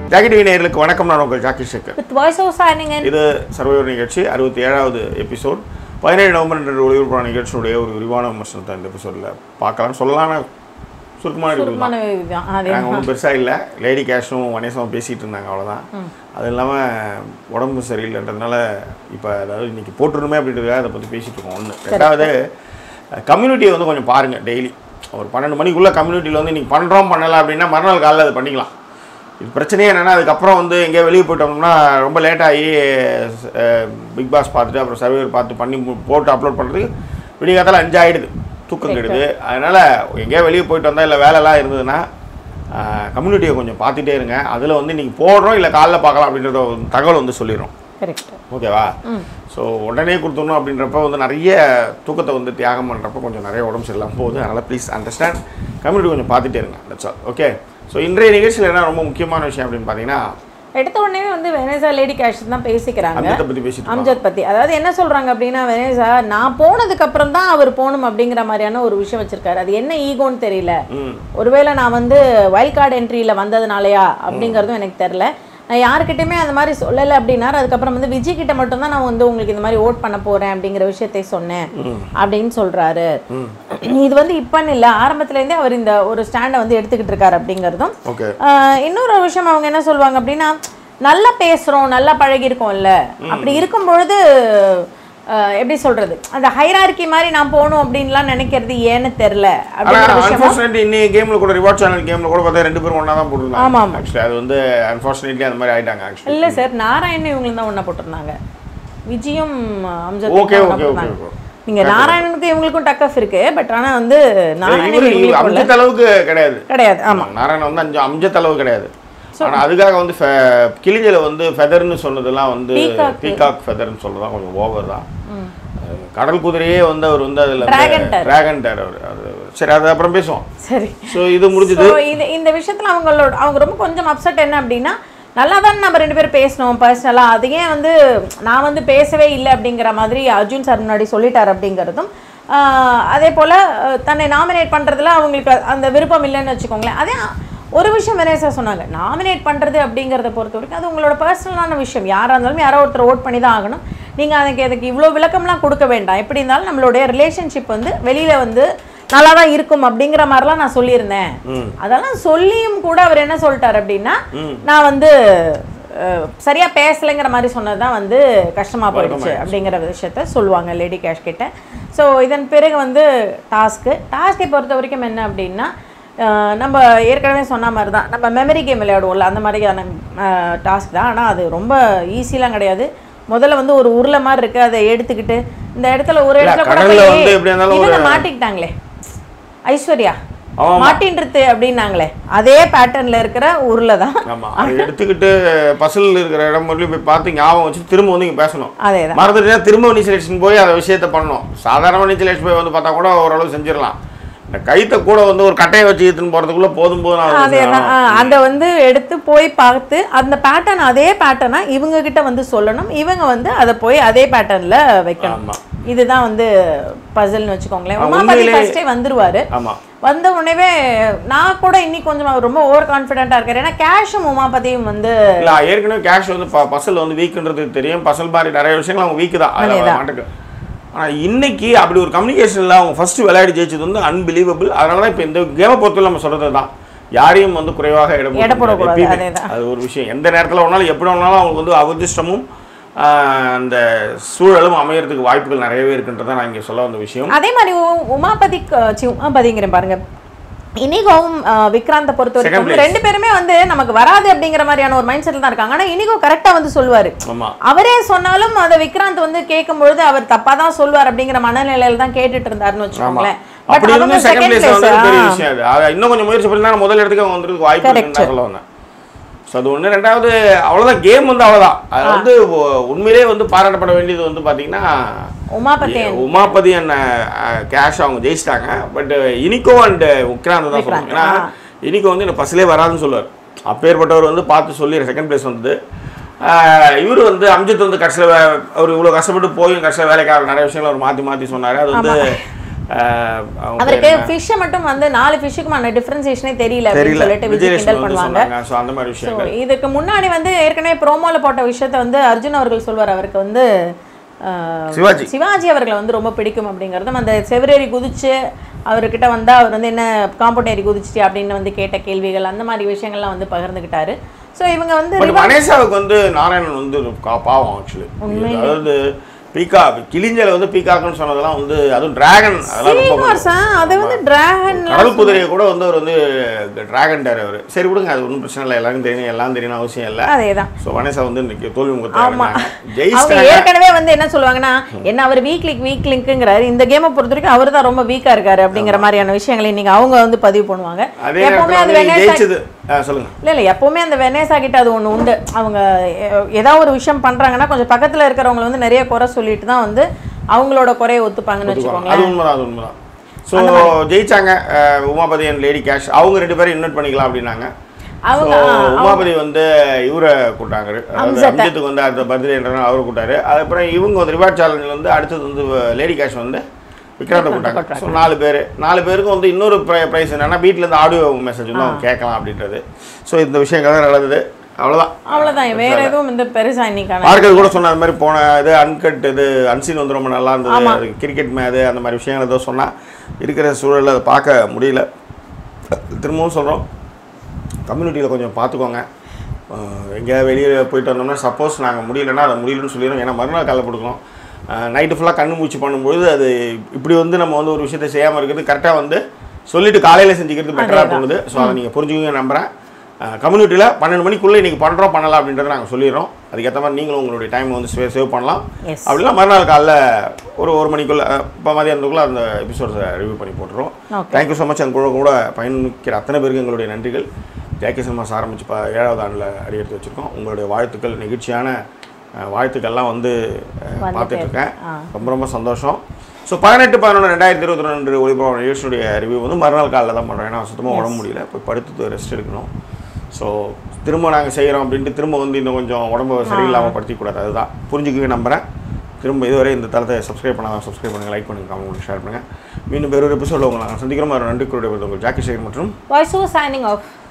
Jackie TV நேயர்களுக்கு வணக்கம் நான் உங்கள் Jackie Sekar with voice of signing in இது சர்வைவர் நிகழ்ச்சி அறுபத்தி ஏழாவது எபிசோட் பதினேழு நவம்பர் என்ற ஒளிபரப்பான நிகழ்ச்சியுடைய ஒரு விரிவான விமர்சனத்தை இந்த எபிசோடில் பார்க்கலாம் சொல்லலாம் சுருக்கமான review தான். சுருக்கமான இதுதான். அதே நாங்கள் ஒன்றும் பெருசாக இல்லை லேடி கேஷும் வனேசமும் பேசிகிட்டு இருந்தாங்க அவ்வளோதான் அது இல்லாமல் உடம்பு சரியில்லைன்றதுனால இப்போ அதாவது இன்னைக்கு போட்டுருமே அப்படின்றதுக்காக அதை பற்றி பேசிகிட்டு இருக்கோம் ஒன்று ரெண்டாவது கம்யூனிட்டியை வந்து கொஞ்சம் பாருங்கள் டெய்லி ஒரு பன்னெண்டு மணிக்குள்ளே கம்யூனிட்டியில் வந்து நீங்கள் பண்ணுறோம் பண்ணலை அப்படின்னா மறுநாள் காலையில் அது பண்ணிக்கலாம் இது பிரச்சனையே என்னென்னா அதுக்கப்புறம் வந்து எங்கேயோ வெளியே போயிட்டோம்னா ரொம்ப லேட்டாகி பிக் பாஸ் பார்த்துட்டு அப்புறம் சர்வேர் பார்த்து பண்ணி மு- போட்டு அப்லோட் பண்ணுறதுக்கு விடிய காத்தால அஞ்சு ஆகிடுது தூக்கம் கெடுது அதனால் எங்கேயோ வெளியே போயிட்டு வந்தால் இல்லை வேலைலாம் இருந்ததுன்னா கம்யூனிட்டியை கொஞ்சம் பார்த்துட்டே இருங்க அதில் வந்து நீங்கள் போடுறோம் இல்லை காலைல பார்க்கலாம் அப்படின்றத ஒரு தகவல் வந்து சொல்லிடுறோம் கரெக்ட் ஓகேவா ஸோ உடனே கொடுத்துடணும் அப்படின்றப்ப வந்து நிறைய தூக்கத்தை வந்து தியாகம் பண்ணுறப்ப கொஞ்சம் நிறைய உடம்பு சரியில்லாமல் போகுது அதனால் ப்ளீஸ் அண்டர்ஸ்டாண்ட் கம்யூனிட்டி கொஞ்சம் பார்த்துட்டே இருங்க தட்ஸ் ஆல் ஓகே ஸோ இன்றைய நிகழ்ச்சியில் என்ன ரொம்ப முக்கியமான விஷயம் அப்படின்னு பார்த்தீங்கன்னா எடுத்த உடனே வந்து வெனேசா லேடி கேஷ் தான் பேசிக்கிறாங்க அம்ஜத்தை பற்றி பேசிட்டு இருக்கோம். அம்ஜத் பத்தி அதாவது என்ன சொல்றாங்க அப்படின்னா வெனேசா நான் போனதுக்கு அப்புறம் தான் அவர் போகணும் அப்படிங்கிற மாதிரியான ஒரு விஷயம் வச்சிருக்காரு அது என்ன ஈகோன்னு தெரியல ம் ஒருவேளை நான் வந்து வைல்ட் கார்டு என்ட்ரியில் வந்ததுனாலயா அப்படிங்கிறதும் எனக்கு தெரில நான் யாருக்கிட்டையுமே அந்த மாதிரி சொல்லலை அப்படின்னாரு அதுக்கப்புறம் வந்து விஜய் கிட்ட மட்டும்தான் நான் வந்து உங்களுக்கு இந்த மாதிரி ஓட் பண்ண போறேன் அப்படிங்கிற விஷயத்தை சொன்னேன் அப்படின்னு சொல்றாரு இது வந்து இப்பன்னு இல்லை ஆரம்பத்துலேருந்தே அவர் இந்த ஒரு ஸ்டாண்டை வந்து எடுத்துக்கிட்டு இருக்காரு அப்படிங்கிறதும் ஓகே ஆஹ் இன்னொரு விஷயம் அவங்க என்ன சொல்லுவாங்க அப்படின்னா நல்லா பேசுறோம் நல்லா பழகிருக்கோம்ல அப்படி இருக்கும் பொழுது ஆஹ் எப்படி சொல்றது அந்த ஹைரார்கி மாதிரி நான் போகணும் அப்படின்லாம் நினைக்கிறது ஏன்னு தெரியல அப்படிங்கிற ஆனால் விஷயமும் அன்ஃபார்ச்சுனேட்லி இன்னைக்கு கேமில் கூட ரிவார்ட் சேனல் கேமில் கூட பார்த்தா ரெண்டு பேரும் ஒன்றா தான் ஆமா, போட்டுருந்தாங்க ஆமா. ஆக்சுவலி அது வந்து அன்ஃபார்ச்சுனேட்லி அந்த மாதிரி ஆயிட்டாங்க ஆக்சுவலி இல்ல சார் நாராயணன் இவங்களும் தான் ஒண்ணா போட்டிருந்தாங்க விஜயும் அம்ஜத் Okay, ஒண்ணா okay, okay, போட்டிருந்தாங்க. okay. நீங்க நாராயணனுக்கு இவங்களுக்கும் டக்கஃப் இருக்கு பட் ஆனா வந்து நாராயணன் இவரு இவங்களுக்கு இல்ல. அம்ஜத் அளவுக்கு கிடையாது கிடையாது ஆமா நாராயணன் வந்து அஞ்சு அம்ஜத் அளவு கிடையாது ஆனா அதுக்காக வந்து ஃபெ- கிளிஞ்சல வந்து ஃபெதர்னு சொன்னதெல்லாம் வந்து Peacock. பீகாக் ஃபெதர்னு சொல்றதுதான் கொஞ்சம் ஓவர் தான் அஹ் கடல் குதிரையே வந்து அவர் வந்து அதுல Dragon Terror. டிராகன் டேரர் அது சரி அது அப்புறம் பேசுவோம் சரி ஸோ இது முடிஞ்சது So, இது இந்த விஷயத்துல அவங்களோட அவங்க ரொம்ப கொஞ்சம் அப்செட் என்ன அப்படின்னா நல்லா தான் நம்ம ரெண்டு பேரும் பேசணும் பர்சனலாக அது ஏன் வந்து நான் வந்து பேசவே இல்லை அப்படிங்கிற மாதிரி அர்ஜுன் சார் முன்னாடி சொல்லிட்டார் அப்படிங்கிறதும் ஆஹ், அதே போல் தன்னை நாமினேட் பண்ணுறதுல அவங்களுக்கு அந்த விருப்பம் இல்லைன்னு வச்சுக்கோங்களேன் அதே ஒரு விஷயம் வெனேசா சொன்னாங்க நாமினேட் பண்ணுறது அப்படிங்கிறத பொறுத்த வரைக்கும் அது உங்களோட பர்சனலான விஷயம் யாராக இருந்தாலும் யாரோ ஒருத்தர் ஓட் பண்ணி தான் ஆகணும் நீங்கள் அதுக்கு அதுக்கு இவ்வளோ விளக்கம்லாம் கொடுக்க வேண்டாம் எப்படி இருந்தாலும் நம்மளுடைய ரிலேஷன்ஷிப் வந்து வெளியில் வந்து நல்லா தான் இருக்கும் அப்படிங்கிற மாதிரிலாம் நான் சொல்லியிருந்தேன் அதெல்லாம் சொல்லியும் கூட அவர் என்ன சொல்லிட்டார் அப்படின்னா நான் வந்து அஹ், சரியா பேசலைங்கிற மாதிரி சொன்னது தான் வந்து கஷ்டமா போயிடுச்சு அப்படிங்கிற விஷயத்த சொல்லுவாங்க லேடி கேஷ் கிட்ட ஸோ இதன் பிறகு வந்து டாஸ்க்கு டாஸ்க்கை பொறுத்த வரைக்கும் என்ன அப்படின்னா அஹ், நம்ம ஏற்கனவே சொன்ன மாதிரி தான் நம்ம மெமரி கேம் விளையாடுவோம்ல அந்த மாதிரியான டாஸ்க் தான் ஆனால் அது ரொம்ப ஈஸிலாம் கிடையாது முதல்ல வந்து ஒரு உருளை மாதிரி இருக்கு அதை எடுத்துக்கிட்டு இந்த இடத்துல ஒரு இல்ல, இடத்துல கூட கடல்ல போய் வந்து எப்படியா இருந்தாலும் இவங்க மாட்டிக்கிட்டாங்க ஐஸ்வர்யா ஆமா. மாட்டின்றது அப்படின்னாங்களே அதே பேட்டர்ன்ல இருக்கிற ஊர்ல தான் ஆமா அதை எடுத்துக்கிட்டு பசில் இருக்கிற இடம் மறுபடியும் போய் பார்த்து ஞாபகம் வச்சு திரும்ப வந்து இங்க பேசணும் அதே தான் மறந்துட்டுனா திரும்ப நீச்சல் போய் அந்த விஷயத்த பண்ணணும் சாதாரண நீச்சல் போய் வந்து பார்த்தா கூட ஓரளவு செஞ்சிடலாம் இந்த கைத்தை கூட வந்து ஒரு கட்டையை வச்சு இழுத்துன்னு போறதுக்குள்ள போதும் போதும் அதே ஆகுது. தான் அதை வந்து எடுத்து போய் பார்த்து அந்த பேட்டர்ன் அதே பேட்டர்னா இவங்க கிட்ட வந்து சொல்லணும் இவங்க வந்து அதை போய் அதே பேட்டர்ன்ல வைக்கணும் ஆமா இதுதான் வந்து பசில்னு வச்சுக்கோங்களேன் ஆ, உமாபதி உண்மையிலே- ஃபர்ஸ்டே வந்துருவாரு ஆமா வந்த உடனே நான் கூட இன்னி கொஞ்சம் ரொம்ப ஓவர் கான்ஃபிடென்ட்டா இருக்கேன் ஏன்னா கேஷும் உமாபதியும் வந்து இல்ல ஏற்கனவே கேஷ் வந்து பசல் வந்து வீக்குன்றது தெரியும் பசல் மாதிரி நிறைய விஷயங்கள் அவங்க வீக்கு தான் அதுல அதேதான். மாட்டுக்கு ஆனா இன்னைக்கு அப்படி ஒரு கம்யூனிகேஷன்ல அவங்க ஃபர்ஸ்ட் விளையாடி ஜெயிச்சது வந்து அன்பிலீவபிள் அதனால தான் இப்போ இந்த கேமை பொறுத்தவரை நம்ம சொல்றது தான் யாரையும் வந்து குறைவாக இடம் எடை போடக்கூடாது. போடக்கூடாது, எப்பயுமே. அதேதான். அது ஒரு விஷயம் எந்த நேரத்துல வேணாலும் எப்படி வேணாலும் அவங்களுக்கு வந்து அவதிஷ்டமும் ஆஹ், அந்த சூழலும் அமையறதுக்கு வாய்ப்புகள் நிறையவே இருக்குன்றதை நான் இங்க சொல்ல வந்த விஷயம் அதே மாதிரி உ- உமாபதி க- சி, உமாபதிங்கிறேன் பாருங்க இனிகோவும் அஹ், விக்ராந்த பொறுத்த Second வரைக்கும் place. ரெண்டு பேருமே வந்து நமக்கு வராது அப்படிங்கிற மாதிரியான ஒரு மைண்ட் செட்ல தான் இருக்காங்க ஆனா இனிகோ கரெக்டா வந்து சொல்லுவாரு ஆமா அவரே சொன்னாலும் அதை விக்ராந்த் வந்து கேட்கும் பொழுது அவர் தப்பா தான் சொல்லுவார் அப்படிங்கிற மனநிலையில தான் கேட்டுட்டு இருந்தாருன்னு ஆமா வச்சுக்கோங்களேன் பட் அப்படி அவங்க இருந்து செகண்ட் செகண்ட் பிளேஸ் வந்து பெரிய பிளேஸ் விஷயம் அது அதை இன்னும் கொஞ்சம் முயற்சி பண்ணி தான் முதல் இடத்துக்கு அவங்க வந்துருக்கு வாய்ப்பு Correct. இருக்குன்னு நான் சொல்ல வந்தேன் ஸோ அது ஒன்று ரெண்டாவது அவ்வளோதான் கேம் வந்து அவ்வளோதான் அது வந்து ஒ- உண்மையிலே வந்து பாராட்டப்பட வேண்டியது வந்து பார்த்தீங்கன்னா உமாபதி உமாபதி அண்ட் கேஷ் அவங்க ஜெயிச்சிட்டாங்க பட் இனிகோ அண்ட் உக்ராந்த் தான் விக்ராந்த், சொல்லுவாங்க ஏன்னா இனிகோ வந்து எனக்கு பஸ்லேயே வராதுன்னு சொல்லுவார் அப்பேற்பட்டவர் வந்து பார்த்து சொல்லி செகண்ட் பிளேஸ் வந்தது இவர் வந்து அம்ஜித் வந்து கடைசியில் அவர் இவ்வளோ கஷ்டப்பட்டு போயும் கடைசியில் வேலைக்காக நிறைய விஷயங்கள் அவர் மாற்றி மாற்றி சொன்னார் அது வந்து அஹ், அவங்க அவருக்கு ஃபிஷ்ஷை மட்டும் வந்து நாலு ஃபிஷ்ஷுக்குமான டிஃபரன்சியேஷனே தெரியல அப்படின்னு தெரியல சொல்லிட்டு விஜய் விஜயலட்சுமி கிண்டல் வந்து பண்ணுவாங்க சொன்னாங்க ஸோ அந்த மாதிரி ஸோ விஷயங்கள் இதுக்கு முன்னாடி வந்து ஏற்கனவே ப்ரோமோல போட்ட விஷயத்த வந்து அர்ஜுன் அவர்கள் சொல்வார் அவருக்கு வந்து ஆஹ், சிவாஜி. சிவாஜி அவர்களை வந்து ரொம்ப பிடிக்கும் அப்படிங்கிறதும் அந்த செவரேறி குதிச்சு அவர்கிட்ட வந்து அவர் வந்து என்ன காம்பவுண்ட் ஏறி குதிச்சிட்டு அப்படின்னு வந்து கேட்ட கேள்விகள் அந்த மாதிரி விஷயங்கள்லாம் வந்து பகிர்ந்துக்கிட்டாரு ஸோ இவங்க வந்து பட் வனேசாவுக்கு வந்து நாராயணன் வந்து ஒரு கா- பாவம் ஆக்சுவலி அதாவது பீகா கிளிஞ்சல வந்து பீகாக்குன்னு சொன்னதெல்லாம் வந்து அதுவும் டிராகன் அதெல்லாம் ரொம்ப கொஞ்சம் சார் அது வந்து டிராகன் கடல் குதிரையை கூட வந்து அவர் வந்து டிராகன் டேர் அவர் சரி விடுங்க அது ஒன்றும் பிரச்சனை இல்லை எல்லாரும் தெரியணும் எல்லாம் தெரியணும் அவசியம் இல்லை அதே தான் ஸோ வனேசா வந்து இன்னைக்கு தோல்வி முகத்தை ஆமா. அடைஞ்சாங்க. அவங்க ஜெயிச்சிட்டாங்க ஏற்கனவே வந்து என்ன சொல்லுவாங்கன்னா என்ன அவர் வீக் லிங்க் வீக் லிங்க்ங்கிறாரு இந்த கேமை பொறுத்த வரைக்கும் அவர் தான் ரொம்ப வீக்கா இருக்காரு அப்படிங்கிற மாதிரியான விஷயங்களை இன்னைக்கு அவங்க வந்து பதிவு பண்ணுவாங்க அதே எப்பவுமே அது நேரத்தில் வந்து வெனேசா ஜெயிச்சது ஆ, சொல்லுங்க இல்ல இல்ல எப்பவுமே அந்த வெனேசா கிட்ட அது ஒண்ணு உண்டு அவங்க எ- ஏதாவது ஒரு விஷயம் பண்றாங்கன்னா கொஞ்சம் பக்கத்துல இருக்கிறவங்க வந்து நிறைய குறை சொல்லிட்டு தான் வந்து அவங்களோட குறையை ஒத்துப்பாங்கன்னு அது வச்சுக்கோங்களேன் உண்மைதான் அது உண்மைதான் ஸோ ஜெயிச்சாங்க அஹ், உமாபதி அண்ட் லேடி கேஷ் அவங்க ரெண்டு பேரும் இன்வைட் பண்ணிக்கலாம் அப்படின்னாங்க அவங்க So, உமாபதி வந்து இவரை கூட்டாங்க அதாவது அம்சத்தை. அம்ஜத்துக்கு வந்து அடுத்த பர்த்டேன்றனால அவரை கூட்டாரு அதுக்கப்புறம் இவங்க வந்து ரிவார்ட் சேலஞ்சில் வந்து அடுத்தது வந்து லேடி கேஷ் வந்து விக்ராந்தை கூட்டாங்க ஸோ நாலு பேர் நாலு பேருக்கும் வந்து இன்னொரு ப்ரைஸ் என்னன்னா வீட்டில் இருந்து ஆடியோ மெசேஜ் வந்து அவங்க கேட்கலாம் அப்படின்றது ஸோ இந்த விஷயங்கள் தான் நடந்தது அவ்வளோதான் அவ்வளவுதான் வேற எதுவும் வந்து பெருசா இன்னைக்கான பார்க்கறது கூட சொன்ன அது மாதிரி போன இது அன்கட் இது அன்சீன் வந்து ரொம்ப நல்லா இருந்தது அது கிரிக்கெட் மேது அந்த மாதிரி விஷயங்கள் ஏதோ சொன்னால் இருக்கிற சூழலில் அதை பார்க்க முடியல திரும்பவும் சொல்கிறோம் கம்யூனிட்டியில் கொஞ்சம் பார்த்துக்கோங்க அஹ் எங்கேயாவது வெளியே போயிட்டு வந்தோம்னா சப்போஸ் நாங்கள் முடியலன்னா அதை முடியலன்னு சொல்லிடுறோம் ஏன்னா மறுநாள் காலை கொடுக்கணும் நைட்டு ஃபுல்லாக கண்ணு மூச்சு பண்ணும்பொழுது அது இப்படி வந்து நம்ம வந்து ஒரு விஷயத்தை செய்யாமல் இருக்கிறது கரெக்டாக வந்து சொல்லிட்டு காலையில் செஞ்சுக்கிறது பெட்டராக தோணுது ஸோ அதை நீங்கள் புரிஞ்சுக்குங்க நம்புகிறேன் கம்யூனிட்டியில் பன்னெண்டு மணிக்குள்ளே இன்றைக்கி பண்ணுறோம் பண்ணலாம் அப்படின்றத நாங்கள் சொல்லிடுறோம் அதுக்கேற்ற மாதிரி நீங்களும் உங்களுடைய டைம் வந்து சேவ் சேவ் பண்ணலாம் Yes. அப்படின்னா மறுநாள் காலைல ஒரு ஒரு மணிக்குள்ளே இப்போ மதியானத்துக்குள்ளே அந்த எபிசோட்ஸை ரிவ்யூ பண்ணி போட்டுருவோம் Okay. தேங்க்யூ ஸோ மச் எங்க கூட கூட பயணிக்கிற அத்தனை பேருக்கு எங்களுடைய நன்றிகள் ஜேகே சினிமாஸ் ஆரம்பிச்சு ப ஏழாவது ஆண்டில் அடியெடுத்து வச்சுருக்கோம் உங்களுடைய வாழ்த்துக்கள் நிகழ்ச்சியான அஹ், வாழ்த்துக்கள்லாம் வந்து அஹ், வந்துட்டே பார்த்துட்டு இருக்கேன் ஆ. ரொம்ப ரொம்ப சந்தோஷம் ஸோ பதினெட்டு பதினொன்று ரெண்டாயிரத்தி இருபத்தி ரெண்டு ஒளிபரப்பு நிகழ்ச்சியுடைய ரிவ்யூ வந்து மறுநாள் காலையில் தான் பண்ணுறோம் ஏன்னா சுத்தமாக உடம்பு முடியல போய் படுத்து ரெஸ்ட் எடுக்கணும் ஸோ திரும்ப நாங்கள் செய்கிறோம் அப்படின்ட்டு திரும்ப வந்து இன்னும் கொஞ்சம் உடம்பு சரியில்லாமல் படுத்திக்கூடாது அதுதான் புரிஞ்சுக்கவே நம்புகிறேன் திரும்ப இதுவரை இந்த தளத்தை சப்ஸ்கிரைப் பண்ணாதான் சப்ஸ்கிரைப் பண்ணுங்கள் லைக் பண்ணுங்கள் கமெண்ட் ஷேர் பண்ணுங்கள் மீண்டும் வேறொரு எபிசோடில் உங்களை நாங்கள் சந்திக்கிறோம் ஒரு நன்றி கூடிய உங்கள் ஜாக்கி சேகர் மற்றும் வாய்ஸ் ஓவர் சைனிங் ஆஃப்